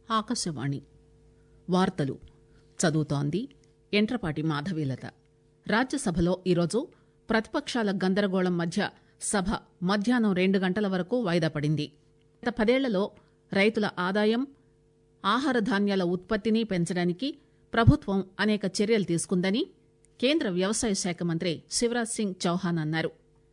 ఆకాశవాణి వార్తలు చదువుతోంది ఎంట్రపాటి మాధవీలత రాజ్యసభలో ఈరోజు ప్రతిపక్షాల గందరగోళం మధ్య సభ మధ్యాహ్నం రెండు గంటల వరకు వాయిదా పడింది గత పదేళ్లలో రైతుల ఆదాయం ఆహార ధాన్యాల ఉత్పత్తిని పెంచడానికి ప్రభుత్వం అనేక చర్యలు తీసుకుందని కేంద్ర వ్యవసాయ శాఖ మంత్రి శివరాజ్ సింగ్ చౌహాన్ అన్నారు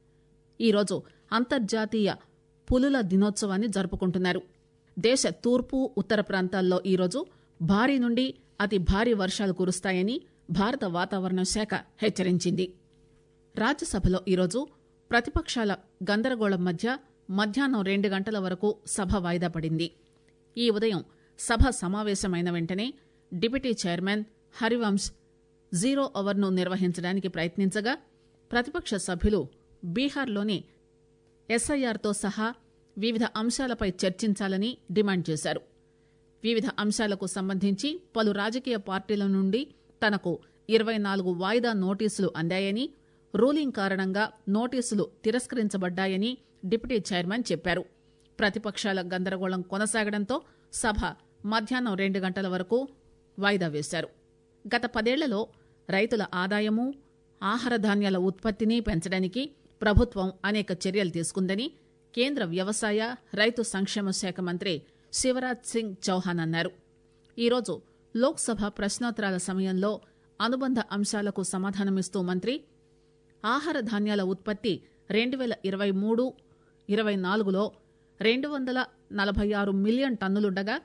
ఈరోజు అంతర్జాతీయ పులుల దినోత్సవాన్ని జరుపుకుంటున్నారు దేశ తూర్పు ఉత్తర ప్రాంతాల్లో ఈరోజు భారీ నుండి అతి భారీ వర్షాలు కురుస్తాయని భారత వాతావరణ శాఖ హెచ్చరించింది రాజ్యసభలో ఈరోజు ప్రతిపక్షాల గందరగోళం మధ్య మధ్యాహ్నం రెండు గంటల వరకు సభ వాయిదా పడింది ఈ ఉదయం సభ సమావేశమైన వెంటనే డిప్యూటీ చైర్మన్ హరివంశ్ జీరో అవర్ను నిర్వహించడానికి ప్రయత్నించగా ప్రతిపక్ష సభ్యులు బీహార్లోని ఎస్ఐఆర్తో సహా వివిధ అంశాలపై చర్చించాలని డిమాండ్ చేశారు వివిధ అంశాలకు సంబంధించి పలు రాజకీయ పార్టీల నుండి తనకు ఇరవై నాలుగు వాయిదా నోటీసులు అందాయని రూలింగ్ కారణంగా నోటీసులు తిరస్కరించబడ్డాయని డిప్యూటీ చైర్మన్ చెప్పారు ప్రతిపక్షాల గందరగోళం కొనసాగడంతో సభ మధ్యాహ్నం రెండు గంటల వరకు వాయిదా వేశారు గత పదేళ్లలో రైతుల ఆదాయము ఆహార ధాన్యాల ఉత్పత్తిని పెంచడానికి ప్రభుత్వం అనేక చర్యలు తీసుకుందని కేంద్ర వ్యవసాయ రైతు సంక్షేమ శాఖ మంత్రి శివరాజ్ సింగ్ చౌహాన్ అన్నారు ఈరోజు లోక్సభ ప్రశ్నోత్తరాల సమయంలో అనుబంధ అంశాలకు సమాధానమిస్తూ మంత్రి ఆహార ధాన్యాల ఉత్పత్తి రెండు పేల ఇరవై మూడు ఇరవై నాలుగులో రెండు వందల నలభై ఆరు మిలియన్ టన్నులుండగా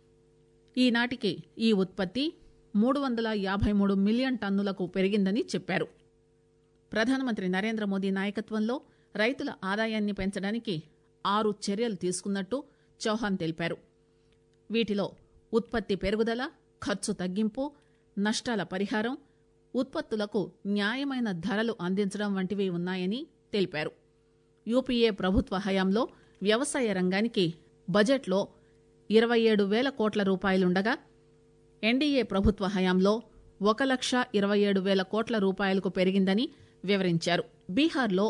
ఈనాటికి ఈ ఉత్పత్తి మూడు వందల యాభై మూడు మిలియన్ టన్నులకు పెరిగిందని చెప్పారు ప్రధానమంత్రి నరేంద్ర మోదీ నాయకత్వంలో రైతుల ఆదాయాన్ని పెంచడానికి ఆరు చర్యలు తీసుకున్నట్టు చౌహాన్ తెలిపారు వీటిలో ఉత్పత్తి పెరుగుదల ఖర్చు తగ్గింపు నష్టాల పరిహారం ఉత్పత్తులకు న్యాయమైన ధరలు అందించడం వంటివి ఉన్నాయని తెలిపారు యూపీఏ ప్రభుత్వ హయాంలో వ్యవసాయ రంగానికి బడ్జెట్లో ఇరవై ఏడు వేల కోట్ల రూపాయలుండగా ఎన్డీఏ ప్రభుత్వ హయాంలో ఒక లక్ష ఇరవై ఏడు వేల కోట్ల రూపాయలకు పెరిగిందని వివరించారు బీహార్లో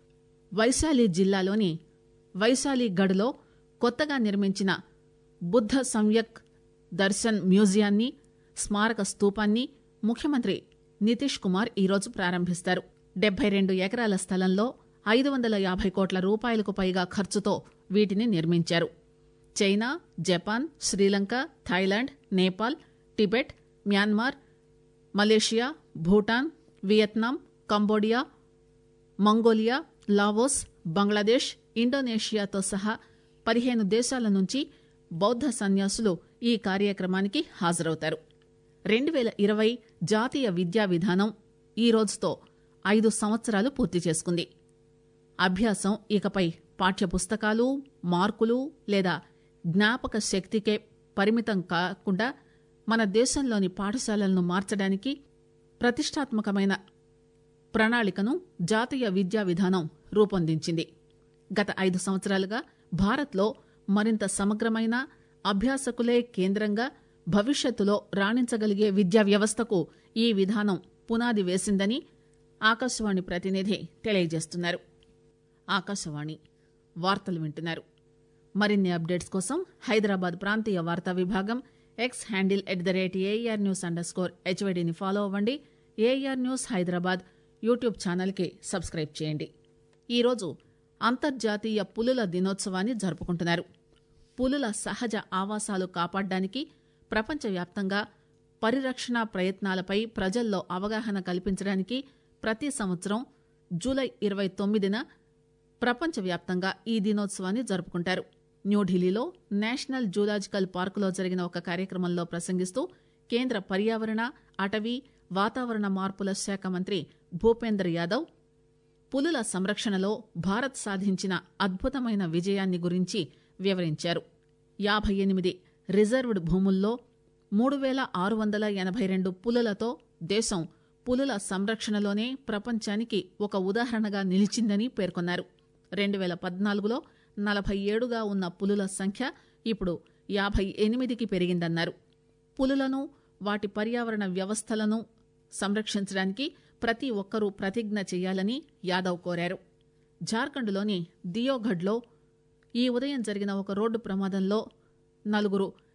వైశాలి జిల్లాలోని వైశాలిగఢ్లో కొత్తగా నిర్మించిన బుద్ధ సంయక్ దర్శన్ మ్యూజియాన్ని స్మారక స్తూపాన్ని ముఖ్యమంత్రి నితీష్ కుమార్ ఈరోజు ప్రారంభిస్తారు డెబ్బై రెండు ఎకరాల స్థలంలో ఐదు వందల యాభై కోట్ల రూపాయలకు పైగా ఖర్చుతో వీటిని నిర్మించారు China Japan Sri Lanka Thailand Nepal Tibet Myanmar Malaysia Bhutan Vietnam Cambodia Mongolia Laos Bangladesh ఇండోనేషియాతో సహా పదిహేను దేశాల నుంచి బౌద్ధ సన్యాసులు ఈ కార్యక్రమానికి హాజరవుతారు రెండు పేల ఇరవై జాతీయ విద్యా విధానం ఈ రోజుతో ఐదు సంవత్సరాలు పూర్తి చేసుకుంది అభ్యాసం ఇకపై పాఠ్యపుస్తకాలు మార్కులు లేదా జ్ఞాపక శక్తికే పరిమితం కాకుండా మన దేశంలోని పాఠశాలలను మార్చడానికి ప్రతిష్టాత్మకమైన ప్రణాళికను జాతీయ విద్యా విధానం రూపొందించింది గత ఐదు సంవత్సరాలుగా భారత్లో మరింత సమగ్రమైన అభ్యాసకులే కేంద్రంగా భవిష్యత్తులో రాణించగలిగే విద్యా వ్యవస్థకు ఈ విధానం పునాది వేసిందని ఆకాశవాణి ప్రతినిధి తెలియజేస్తున్నారు ఆకాశవాణి వార్తలు వింటున్నారు మరిన్ని అప్డేట్స్ కోసం హైదరాబాద్ ప్రాంతీయ వార్తా విభాగం X handle at the rate AIR news under score హెచ్వైడీని ఫాలో అవ్వండి ఏఆర్ న్యూస్ హైదరాబాద్ యూట్యూబ్ ఛానల్కి సబ్స్క్రైబ్ చేయండి ఈరోజు అంతర్జాతీయ పులుల దినోత్సవాన్ని జరుపుకుంటున్నారు పులుల సహజ ఆవాసాలు కాపాడడానికి ప్రపంచవ్యాప్తంగా పరిరక్షణ ప్రయత్నాలపై ప్రజల్లో అవగాహన కల్పించడానికి ప్రతి సంవత్సరం జూలై ఇరవై తొమ్మిదిన ప్రపంచవ్యాప్తంగా ఈ దినోత్సవాన్ని జరుపుకుంటారు న్యూఢిల్లీలో నేషనల్ జూలాజికల్ పార్కులో జరిగిన ఒక కార్యక్రమంలో ప్రసంగిస్తూ కేంద్ర పర్యావరణ అటవీ వాతావరణ మార్పుల శాఖ మంత్రి భూపేందర్ యాదవ్ పులుల సంరక్షణలో భారత్ సాధించిన అద్భుతమైన విజయాన్ని గురించి వివరించారు యాభై ఎనిమిది రిజర్వ్డ్ భూముల్లో మూడు వేల ఆరు వందల ఎనభై రెండు పులులతో దేశం పులుల సంరక్షణలోనే ప్రపంచానికి ఒక ఉదాహరణగా నిలిచిందని పేర్కొన్నారు రెండు వేల పద్నాలుగులో నలభై ఏడుగా ఉన్న పులుల సంఖ్య ఇప్పుడు యాభై ఎనిమిదికి పెరిగిందన్నారు పులులను వాటి పర్యావరణ వ్యవస్థలను సంరక్షించడానికి ప్రతి ఒక్కరూ ప్రతిజ్ఞ చేయాలని యాదవ్ కోరారు జార్ఖండ్లోని దియోఘడ్లో ఈ ఉదయం జరిగిన ఒక రోడ్డు ప్రమాదంలో నలుగురు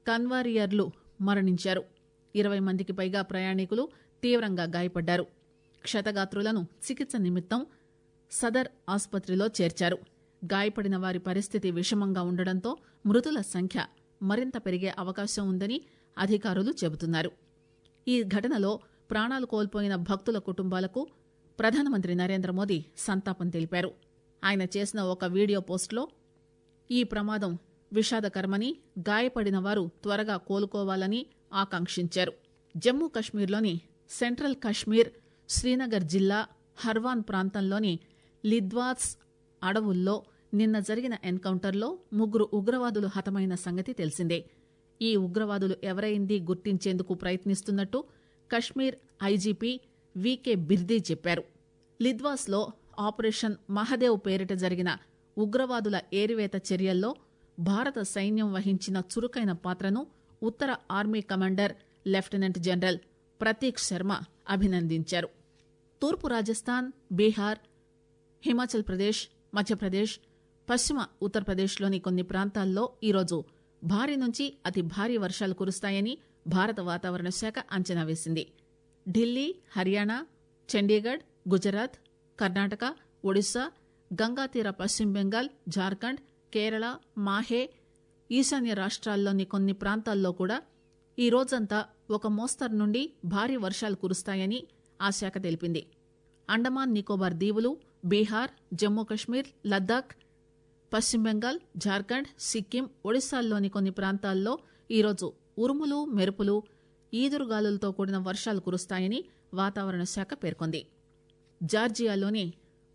కన్వారియర్లు మరణించారు ఇరవై మందికి పైగా ప్రయాణికులు తీవ్రంగా గాయపడ్డారు క్షతగాత్రులను చికిత్స నిమిత్తం సదర్ ఆసుపత్రిలో చేర్చారు గాయపడిన వారి పరిస్థితి విషమంగా ఉండడంతో మృతుల సంఖ్య మరింత పెరిగే అవకాశం ఉందని అధికారులు చెబుతున్నారు ఈ ఘటనలో ప్రాణాలు కోల్పోయిన భక్తుల కుటుంబాలకు ప్రధానమంత్రి నరేంద్ర మోదీ సంతాపం తెలిపారు ఆయన చేసిన ఒక వీడియో పోస్టులో ఈ ప్రమాదం విషాదకరమని గాయపడిన వారు త్వరగా కోలుకోవాలని ఆకాంక్షించారు జమ్మూ కశ్మీర్లోని సెంట్రల్ కశ్మీర్ శ్రీనగర్ జిల్లా హర్వాన్ ప్రాంతంలోని లిద్వాస్ అడవుల్లో నిన్న జరిగిన ఎన్కౌంటర్లో ముగ్గురు ఉగ్రవాదులు హతమైన సంగతి తెలిసిందే ఈ ఉగ్రవాదులు ఎవరైంది గుర్తించేందుకు ప్రయత్నిస్తున్నట్టు కశ్మీర్ ఐజీపీ వీకే బిర్దీ చెప్పారు లిద్వాస్లో ఆపరేషన్ మహదేవ్ పేరిట జరిగిన ఉగ్రవాదుల ఏరివేత చర్యల్లో భారత సైన్యం వహించిన చురుకైన పాత్రను ఉత్తర army commander lieutenant general Prateek Sharma అభినందించారు తూర్పు రాజస్థాన్ బీహార్ హిమాచల్ ప్రదేశ్ మధ్యప్రదేశ్ పశ్చిమ ఉత్తరప్రదేశ్లోని కొన్ని ప్రాంతాల్లో ఈరోజు భారీ నుంచి అతి భారీ వర్షాలు కురుస్తాయని భారత వాతావరణ శాఖ అంచనా వేసింది ఢిల్లీ హర్యానా చండీగఢ్ గుజరాత్ కర్ణాటక ఒడిశా గంగాతీర పశ్చిమ బెంగాల్ జార్ఖండ్ కేరళ మాహే ఈశాన్య రాష్ట్రాల్లోని కొన్ని ప్రాంతాల్లో కూడా ఈ రోజంతా ఒక మోస్తరు నుండి భారీ వర్షాలు కురుస్తాయని ఆ శాఖ తెలిపింది అండమాన్ నికోబార్ దీవులు బీహార్ జమ్మూ కశ్మీర్ లద్దాఖ్ పశ్చిమ బెంగాల్ జార్ఖండ్ సిక్కిం ఒడిశాల్లోని కొన్ని ప్రాంతాల్లో ఈరోజు ఉరుములు మెరుపులు ఈదురుగాలులతో కూడిన వర్షాలు కురుస్తాయని వాతావరణ శాఖ పేర్కొంది జార్జియాలోని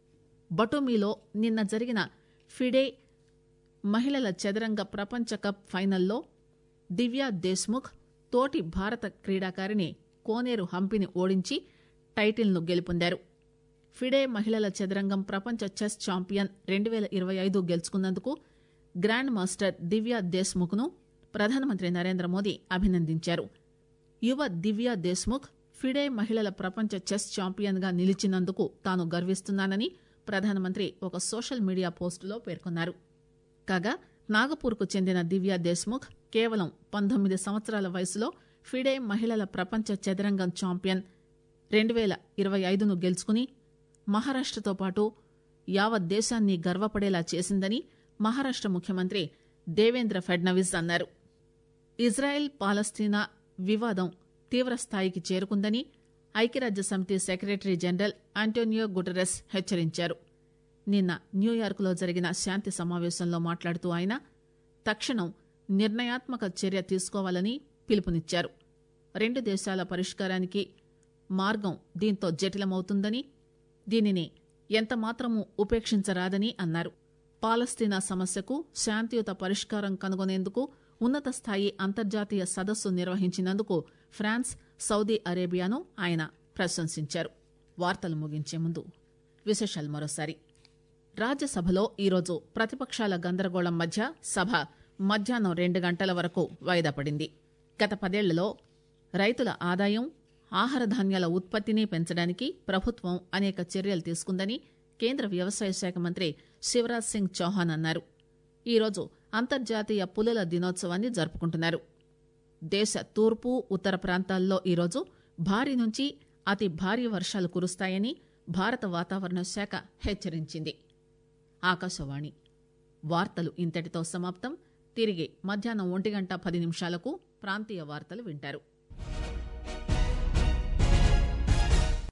బటోమీలో నిన్న జరిగిన ఫిడే మహిళల చదరంగ ప్రపంచ కప్ ఫైనల్లో దివ్యా దేశ్ముఖ్ తోటి భారత క్రీడాకారిణి కోనేరు హంపిని ఓడించి టైటిల్ను గెలుపొందారు ఫిడే మహిళల చదరంగం ప్రపంచ చెస్ ఛాంపియన్ రెండు వేల ఇరవై ఐదు గెలుచుకున్నందుకు గ్రాండ్ మాస్టర్ దివ్యా దేశ్ముఖ్ ను ప్రధానమంత్రి నరేంద్ర మోదీ అభినందించారు యువ దివ్యా దేశ్ముఖ్ ఫిడే మహిళల ప్రపంచ చెస్ ఛాంపియన్ గా నిలిచినందుకు తాను గర్విస్తున్నానని ప్రధానమంత్రి ఒక సోషల్ మీడియా పోస్టులో పేర్కొన్నారు కాగా నాగపూర్కు చెందిన దివ్యా దేశ్ముఖ్ కేవలం పంతొమ్మిది సంవత్సరాల వయసులో ఫిడే మహిళల ప్రపంచ చదరంగం ఛాంపియన్ రెండు వేల ఇరవై ఐదును గెలుచుకుని మహారాష్టతో పాటు యావత్ దేశాన్ని గర్వపడేలా చేసిందని మహారాష్ట ముఖ్యమంత్రి దేవేంద్ర ఫడ్నవీస్ అన్నారు ఇజ్రాయెల్ పాలస్తీనా వివాదం తీవ్రస్థాయికి చేరుకుందని ఐక్యరాజ్య సమితి సెక్రటరీ జనరల్ ఆంటోనియో గుటరెస్ హెచ్చరించారు నిన్న న్యూయార్క్లో జరిగిన శాంతి సమావేశంలో మాట్లాడుతూ ఆయన తక్షణం నిర్ణయాత్మక చర్య తీసుకోవాలని పిలుపునిచ్చారు రెండు దేశాల పరిష్కారానికి మార్గం దీంతో జటిలమవుతుందని దీనిని ఎంతమాత్రమూ ఉపేక్షించరాదని అన్నారు పాలస్తీనా సమస్యకు శాంతియుత పరిష్కారం కనుగొనేందుకు ఉన్నత స్థాయి అంతర్జాతీయ సదస్సు నిర్వహించినందుకు ఫ్రాన్స్ సౌదీ అరేబియాను ఆయన ప్రశంసించారు వార్తలు ముగించే ముందు విశేషాలు మరోసారి రాజ్యసభలో ఈరోజు ప్రతిపక్షాల గందరగోళం మధ్య సభ మధ్యాహ్నం రెండు గంటల వరకు వాయిదా పడింది గత పదేళ్లలో రైతుల ఆదాయం ఆహార ధాన్యాల ఉత్పత్తిని పెంచడానికి ప్రభుత్వం అనేక చర్యలు తీసుకుందని కేంద్ర వ్యవసాయ శాఖ మంత్రి శివరాజ్ సింగ్ చౌహాన్ అన్నారు ఈరోజు అంతర్జాతీయ పులుల దినోత్సవాన్ని జరుపుకుంటున్నారు దేశ తూర్పు ఉత్తర ప్రాంతాల్లో ఈరోజు భారీ నుంచి అతి భారీ వర్షాలు కురుస్తాయని భారత వాతావరణ శాఖ హెచ్చరించింది ఆకాశవాణి వార్తలు ఇంతటితో సమాప్తం తిరిగి మధ్యాహ్నం ఒంటి గంట పది నిమిషాలకు ప్రాంతీయ వార్తలు వింటారు